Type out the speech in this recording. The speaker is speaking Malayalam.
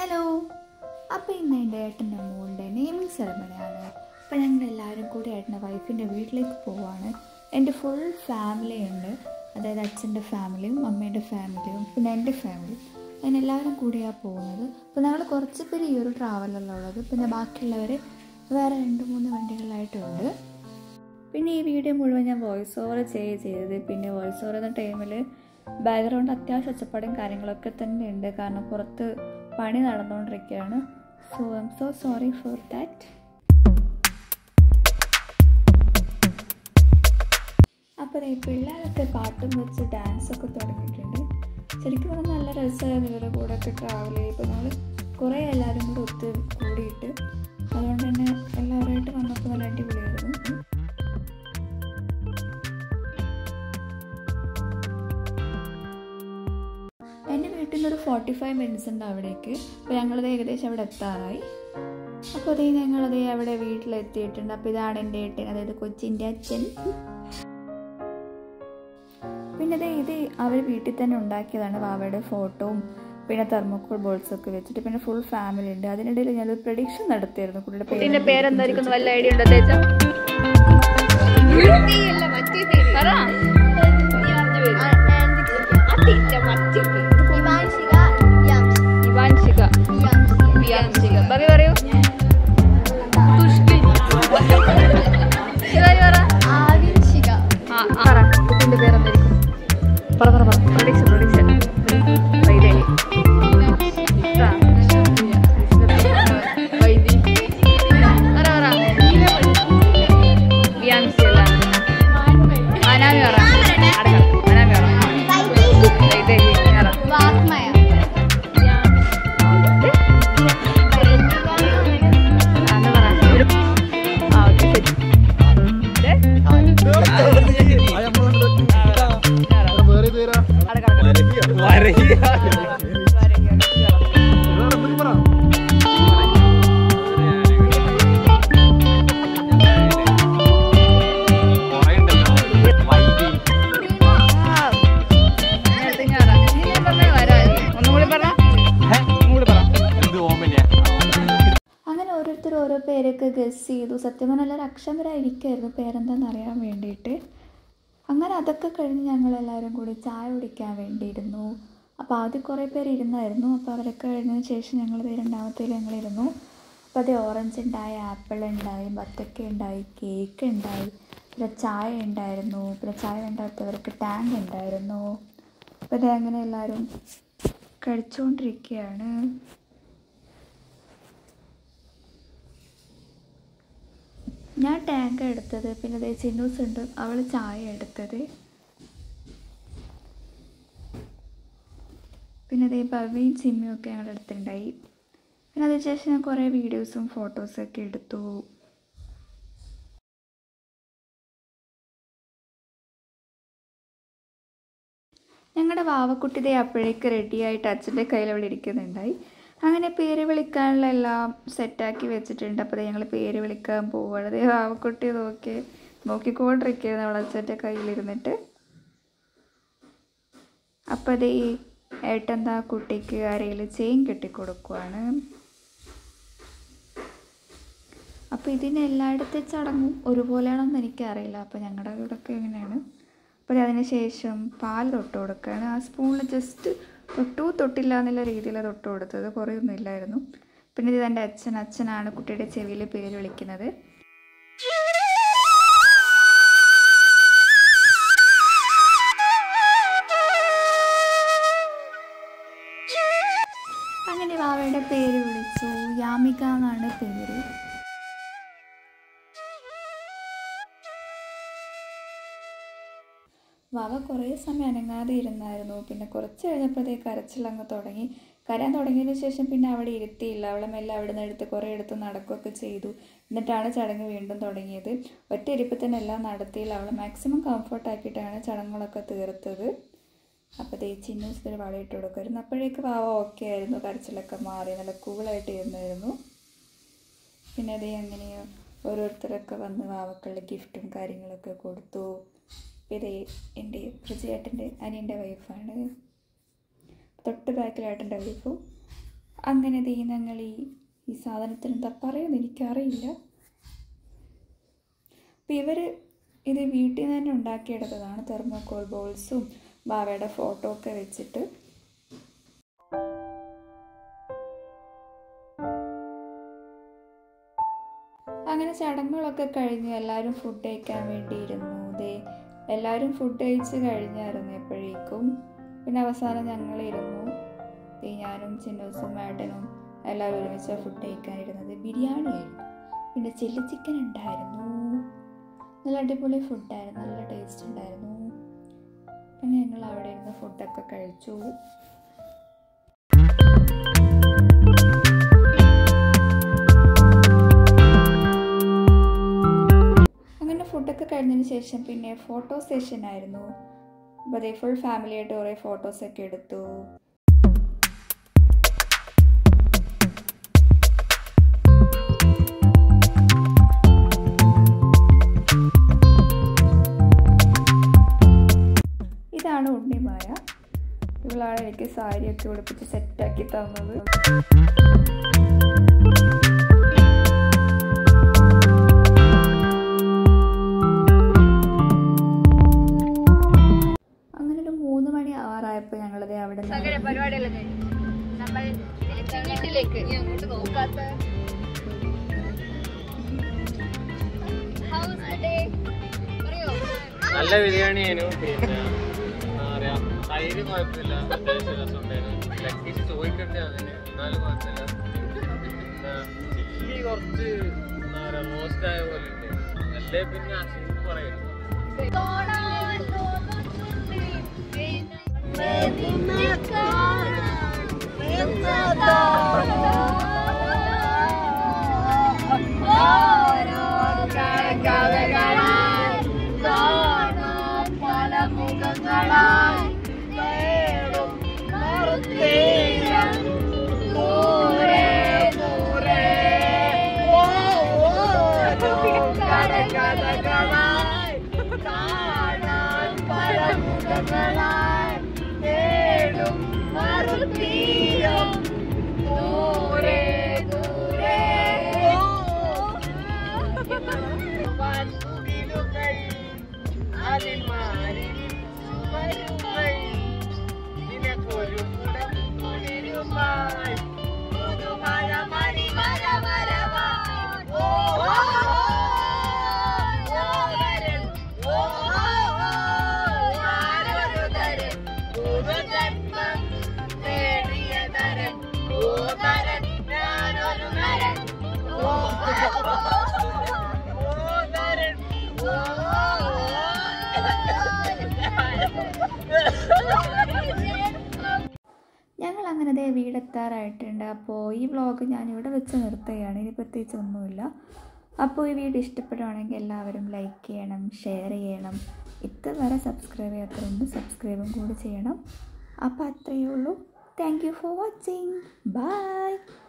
ഹലോ അപ്പോൾ ഇന്ന് എൻ്റെ ഏട്ടൻ്റെ മോളുടെ നെയിമിങ് സെറമണിയാണ് അപ്പോൾ ഞങ്ങൾ എല്ലാവരും കൂടി ഏട്ടൻ്റെ വൈഫിൻ്റെ വീട്ടിലേക്ക് പോവാണ് എൻ്റെ ഫുൾ ഫാമിലി ഉണ്ട് അതായത് അച്ഛൻ്റെ ഫാമിലിയും അമ്മേൻ്റെ ഫാമിലിയും പിന്നെ എൻ്റെ ഫാമിലിയും അങ്ങനെ എല്ലാവരും കൂടിയാണ് പോകുന്നത് അപ്പോൾ ഞങ്ങൾ കുറച്ച് പേര് ഈ ഒരു ട്രാവലിലുള്ളത് പിന്നെ ബാക്കിയുള്ളവർ വേറെ രണ്ട് മൂന്ന് വണ്ടികളായിട്ടുണ്ട് പിന്നെ ഈ വീഡിയോ മുഴുവൻ ഞാൻ വോയിസ് ഓവർ ചെയ്യുക ചെയ്തത് പിന്നെ വോയിസ് ഓവർ എന്ന ടൈമിൽ ബാക്ക്ഗ്രൗണ്ട് അത്യാവശ്യം ഒച്ചപ്പാടും കാര്യങ്ങളൊക്കെ തന്നെ ഉണ്ട് കാരണം പുറത്ത് പണി നടന്നുകൊണ്ടിരിക്കുകയാണ് so I am so sorry for that അപ്പോൾ ഈ പിള്ളേരൊക്കെ പാട്ടും വെച്ച് ഡാൻസൊക്കെ തുടങ്ങിയിട്ടുണ്ട് ശരിക്കും പറഞ്ഞാൽ നല്ല രസമായിരുന്നു ഇവരുടെ കൂടെ ഒക്കെ ട്രാവൽ ചെയ്യുമ്പോൾ നമ്മൾ കുറേ എല്ലാവരും കൂടെ ഒത്ത് കൂടിയിട്ട് അതുകൊണ്ട് തന്നെ എല്ലാവരുമായിട്ട് വന്നപ്പോൾ നല്ല അടിപൊളിയായിരുന്നു എൻ്റെ വീട്ടിൽ നിന്ന് ഒരു ഫോർട്ടി ഫൈവ് മിനിറ്റ്സ് ഉണ്ട് അവിടേക്ക് അപ്പോൾ ഞങ്ങളത് ഏകദേശം അവിടെ എത്താറായി അപ്പോൾ അതേ ഞങ്ങളത് അവിടെ വീട്ടിലെത്തിയിട്ടുണ്ട് അപ്പോൾ ഇതാണ് എൻ്റെ ഏട്ടൻ അതായത് കൊച്ചിൻ്റെ അച്ഛൻ പിന്നെ ദേ ഇത് അവർ വീട്ടിൽ തന്നെ ഉണ്ടാക്കിയതാണ് വാവയുടെ ഫോട്ടോവും പിന്നെ തെർമോക്കോൾ ബോൾസ് ഒക്കെ വെച്ചിട്ട് പിന്നെ ഫുൾ ഫാമിലി ഉണ്ട് അതിനിടയിൽ ഞാനൊരു പ്രഡിക്ഷൻ നടത്തിയായിരുന്നു കുട്ടിയുടെ കുട്ടീന്റെ പേര് പേരെന്തായിരിക്കും വല്ല ഐഡിയ ഉണ്ടോ തേച്ച പറ ഇവാൻഷിക വിയാൻഷിക ബാക്കി പറയൂ ശിവാനി പറ ആ, ആ, പറ കുട്ടീന്റെ പേരെന്തായിരിക്കും പറ പറ പറ പ്രൊഡിക്ഷൻ പ്രൊഡിക്ഷൻ വൈദേഹി ആ. വൈദി പറ പറ വിയാൻഷി അല്ല അനാമി പറ അടക്കം അനാമി പറ വൈദേഹി പറ ആന്ന് പറ ഒരു ആ ഓക്കെ ശരി ഇത് അങ്ങനെ ഓരോരുത്തർ ഓരോ പേരൊക്കെ ഗസ് ചെയ്തു സത്യം പറഞ്ഞാൽ എല്ലാവരും അക്ഷമരായിരിക്കുമായിരുന്നു പേരെന്താണെന്ന് അറിയാൻ വേണ്ടിയിട്ട് അങ്ങനെ അതൊക്കെ കഴിഞ്ഞ് ഞങ്ങളെല്ലാവരും കൂടി ചായ കുടിക്കാൻ വേണ്ടിയിരുന്നു അപ്പോൾ ആദ്യം കുറേ പേര് ഇരുന്നായിരുന്നു അപ്പോൾ അവരൊക്കെ കഴിഞ്ഞതിന് ശേഷം ഞങ്ങൾ രണ്ടാമത്തേൽ ഞങ്ങളിരുന്നു അപ്പോൾ അത് ഓറഞ്ച് ഉണ്ടായി ആപ്പിൾ ഉണ്ടായി ബത്തക്ക ഉണ്ടായി കേക്ക് ഉണ്ടായി പിന്നെ ചായ ഉണ്ടായിരുന്നു പിന്നെ ചായ വേണ്ടാത്തവർക്ക് ടാങ്ക് ഉണ്ടായിരുന്നു അപ്പോൾ അത് അങ്ങനെ എല്ലാവരും കഴിച്ചുകൊണ്ടിരിക്കുകയാണ് ഞാൻ ടാങ്ക് എടുത്തത് പിന്നെ അതേ ചിന്നൂസ് ഉണ്ട് അവൾ ചായ എടുത്തത് പിന്നെ അതേ ഭവിയും ചിമ്മിയും ഒക്കെ ഞങ്ങളുടെ അടുത്തുണ്ടായി പിന്നെ അതിനുശേഷം ഞാൻ കുറേ വീഡിയോസും ഫോട്ടോസൊക്കെ എടുത്തു ഞങ്ങളുടെ വാവക്കുട്ടിതേ അപ്പോഴേക്ക് റെഡിയായിട്ട് അച്ഛൻ്റെ കയ്യിൽ അവിടെ ഇരിക്കുന്നുണ്ടായി അങ്ങനെ പേര് വിളിക്കാനുള്ള എല്ലാം സെറ്റാക്കി വെച്ചിട്ടുണ്ട് അപ്പോൾ ഞങ്ങൾ പേര് വിളിക്കാൻ പോവുകയാണ് അതേ വാവക്കുട്ടി നോക്കി നോക്കിക്കൊണ്ടിരിക്കുകയായിരുന്നു അവൾ അച്ഛൻ്റെ കയ്യിലിരുന്നിട്ട് അപ്പോൾ അതേ ഏട്ടെന്താ കുട്ടിക്ക് അരയിൽ ചെയിൻ കെട്ടിക്കൊടുക്കുവാണ് അപ്പോൾ ഇതിന് എല്ലായിടത്തെ ചടങ്ങും ഒരുപോലെയാണെന്ന് എനിക്കറിയില്ല അപ്പോൾ ഞങ്ങളുടെ ഇവിടെയൊക്കെ എങ്ങനെയാണ് അപ്പോൾ അതിന് ശേഷം പാൽ തൊട്ട് കൊടുക്കുകയാണ് ആ സ്പൂണിൽ ജസ്റ്റ് തൊട്ടു തൊട്ടില്ല എന്നുള്ള രീതിയിൽ തൊട്ട് കൊടുത്തത് കുറേയൊന്നും ഇല്ലായിരുന്നു പിന്നെ ഇത് എൻ്റെ അച്ഛൻ അച്ഛനാണ് കുട്ടിയുടെ ചെവിയിൽ പേര് വിളിക്കുന്നത് അങ്ങനെ വാവയുടെ പേര് വിളിച്ചു യാമിക എന്നാണ് പേര് വാവ കുറേ സമയം അനങ്ങാതെ ഇരുന്നായിരുന്നു പിന്നെ കുറച്ച് കഴിഞ്ഞപ്പോഴത്തേക്ക് കരച്ചിലങ്ങ് തുടങ്ങി കരയാൻ തുടങ്ങിയതിന് ശേഷം പിന്നെ അവിടെ ഇരുത്തിയില്ല അവളെ മെല്ലെ അവിടെ നിന്ന് എടുത്ത് കുറേ എടുത്ത് നടക്കുകയൊക്കെ ചെയ്തു എന്നിട്ടാണ് ചടങ്ങ് വീണ്ടും തുടങ്ങിയത് ഒറ്റ ഇരിപ്പിൽ തന്നെ എല്ലാം നടത്തിയില്ല അവളെ മാക്സിമം കംഫർട്ടാക്കിയിട്ടാണ് ചടങ്ങുകളൊക്കെ തീർത്തത് അപ്പോൾ ദേ ചിന്നൂസ് ഒരു വളയിട്ട് കൊടുക്കുമായിരുന്നു അപ്പോഴേക്ക് വാവ ഓക്കെ ആയിരുന്നു കരച്ചിലൊക്കെ മാറി നല്ല കൂളായിട്ട് ഇരുന്നായിരുന്നു പിന്നെ അതേ അങ്ങനെ ഓരോരുത്തരൊക്കെ വന്ന് വാവക്കുള്ള ഗിഫ്റ്റും കാര്യങ്ങളൊക്കെ കൊടുത്തു ഇതേ എൻ്റെ പ്രജയേട്ടൻ്റെ അനിയൻ്റെ വൈഫാണ് തൊട്ട് ബാക്കിൽ ഏട്ടൻ്റെ വൈഫും അങ്ങനെ ദേ ഞങ്ങൾ ഈ ഈ സാധനത്തിന് എന്താ പറയുന്നത് എനിക്കറിയില്ല അപ്പം ഇവർ ഇത് വീട്ടിൽ നിന്ന് തന്നെ ഉണ്ടാക്കിയെടുത്തതാണ് തെർമോക്കോൾ ബോൾസും ബാവയുടെ ഫോട്ടോ ഒക്കെ വെച്ചിട്ട് അങ്ങനെ ചടങ്ങുകളൊക്കെ കഴിഞ്ഞ് എല്ലാവരും ഫുഡ് കഴിക്കാൻ വേണ്ടിയിരുന്നു ദേ എല്ലാവരും ഫുഡ് കഴിച്ച് കഴിഞ്ഞായിരുന്നു എപ്പോഴേക്കും പിന്നെ അവസാനം ഞങ്ങളിരുന്നു ദേ ഞാനും ചിന്നൂസും ഏട്ടനും എല്ലാവരും ഒരുമിച്ച് ഫുഡ് കഴിക്കാനിരുന്നത് ബിരിയാണി ആയിരുന്നു പിന്നെ ചില്ലി ചിക്കൻ ഉണ്ടായിരുന്നു നല്ല അടിപൊളി ഫുഡായിരുന്നു നല്ല ടേസ്റ്റ് ഉണ്ടായിരുന്നു പിന്നെ ഞങ്ങൾ അവിടെ ഇരുന്ന് ഫുഡൊക്കെ കഴിച്ചു അങ്ങനെ ഫുഡൊക്കെ കഴിഞ്ഞതിന് ശേഷം പിന്നെ ഫോട്ടോ സെഷൻ ആയിരുന്നു അപ്പോൾ അതേ ഫുൾ ഫാമിലിയായിട്ട് കുറേ ഫോട്ടോസൊക്കെ എടുത്തു ഇതാണ് ഉണ്ണിമായ ഇവളാണ് എനിക്ക് സാരിയൊക്കെ ഉടുപ്പിച്ച് സെറ്റാക്കി തന്നത് അങ്ങനെ ഒരു മൂന്ന് മണി ആറായപ്പോൾ ഞങ്ങളത് അവിടെ നിന്ന് സകല പരിപാടിയെല്ലാം കഴിഞ്ഞു നമ്മൾ തിരിച്ച് വീട്ടിലേക്ക് നീ അങ്ങോട്ട് നോക്കാത്ത How's the day? പറയോ? നല്ല ബിരിയാണിയായിരുന്നു പിന്നെ എന്താ പറയാ തൈര് കുഴപ്പമില്ല അത്യാവശ്യം രസമുണ്ടായിരുന്നു ലെഗ് പീസ് ചോദിക്കണ്ടേ അതിന് എന്നാലും കുഴപ്പമില്ല പിന്നെ ചില്ലി കുറച്ച് എന്താ പറയാ റോസ്റ്റ് ആയ പോലെ ഉണ്ട് അല്ലേ പിന്നെ അസുഖം പറയുന്നു കാണാൻ തോന്നുന്നുണ്ട് നിന്നെ കാണാൻ എന്നതാ. ഓരോ കരകഥകളായി കാണാൻ പല മുഖങ്ങളായി തേടും മറുതീരം ദൂരെ ദൂരെ ഓരോ കരകഥകളായി കാണാൻ പല മുഖങ്ങളായി തേടും മറുതീരം ദൂരെ ദൂരെ വൻമുകിലുകൾ അതിൽ മാറി വരുകൾ നിനക്കൊരു കുടം കുളിരുമായി പുതുമഴ മണി വര വരവായി ഓ ഓരൻ ഓ ഞാനൊരു തരൻ ഒരു ജന്മം നേടിയ തരൻ ഓ തരൻ ഞാനൊരു നരൻ ഓ ഓതരൻ ഞങ്ങൾ അങ്ങനെ ദേ വീടെത്താറായിട്ടുണ്ട് അപ്പോൾ ഈ വ്ളോഗ് ഞാനിവിടെ വെച്ച് നിർത്തുകയാണ് ഇനി പ്രത്യേകിച്ച് ഒന്നുമില്ല അപ്പോൾ ഈ വീഡിയോ ഇഷ്ടപ്പെടുവാണെങ്കിൽ എല്ലാവരും ലൈക്ക് ചെയ്യണം ഷെയർ ചെയ്യണം ഇതുവരെ സബ്സ്ക്രൈബ് ചെയ്യാത്തവരുണ്ട് സബ്സ്ക്രൈബും കൂടി ചെയ്യണം അപ്പോൾ അത്രയേ ഉള്ളൂ thank you for watching by